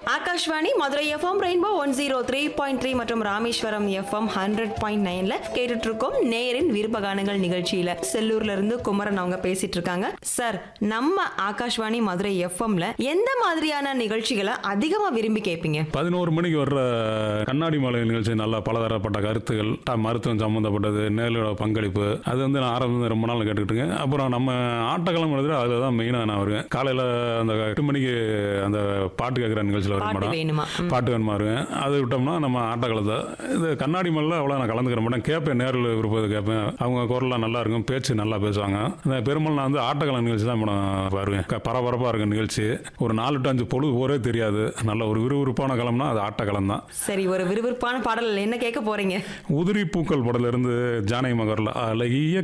Akashvani Madurai FM rainbow one zero three point three மற்றும் Rameswaram FM hundred point நைன்ல கேட்டுட்டு இருக்கோம் நேரின் விருப்பகானங்கள் நிகழ்ச்சியில செல்லூர்ல இருந்து குமரன் அவங்க பேசிட்டு இருக்காங்க சார் நம்ம ஆகாஷ்வாணி மதுரை எஃப்எம்ல எந்த மாதிரியான நிகழ்ச்சிகளை அதிகமா விரும்பி கேட்பீங்க பதினோரு மணிக்கு வர்ற கண்ணாடி மாலை நிகழ்ச்சி நல்லா பலதரப்பட்ட கருத்துகள் ட- மருத்துவம் சம்மந்தப்பட்டது நேரோட பங்களிப்பு அது வந்து நான் ஆரம்பம் ரொம்ப நாள் கேட்டுக்கிட்டுங்க அப்புறம் நம்ம ஆட்டக்களம் எழுதுற அதில் தான் மெயினாக நான் வருவேன் காலையில் அந்த எட்டு மணிக்கு அந்த பாட்டு கேட்குற நிகழ்ச்சியில் வர பாட்டு மாட்டேன் வேணுமா ம். பாட்டு வேணுமா வருவேன் அது விட்டோம்னா நம்ம ஆட்டக்களத்தை இது கண்ணாடி மல்ல அவ்வளோ நான் கலந்துக்கிற மாட்டேன் கேட்பேன் நேரில் விருப்பது கேட்பேன் அவங்க குரல்லாம் நல்லா இருக்கும் பேச்சு நல்லா பேசுவாங்க இந்த பெரும்பாலும் நான் வந்து ஆட்டக்கள நிகழ்ச்சி தான் நான் வருவேன் க- பரபரப்பா இருக்கும் நிகழ்ச்சி ஒரு நாலு டு அஞ்சு பொழுது போரே தெரியாது நல்ல ஒரு விறுவிறுப்பான களம்னா அது ஆட்டக்களம் தான் சரி ஒரு விறுவிறுப்பான பாடல் என்ன கேட்க போறீங்க உதிரி பூக்கள் படத்துல இருந்து ஜானகி மகர்ல அழகிய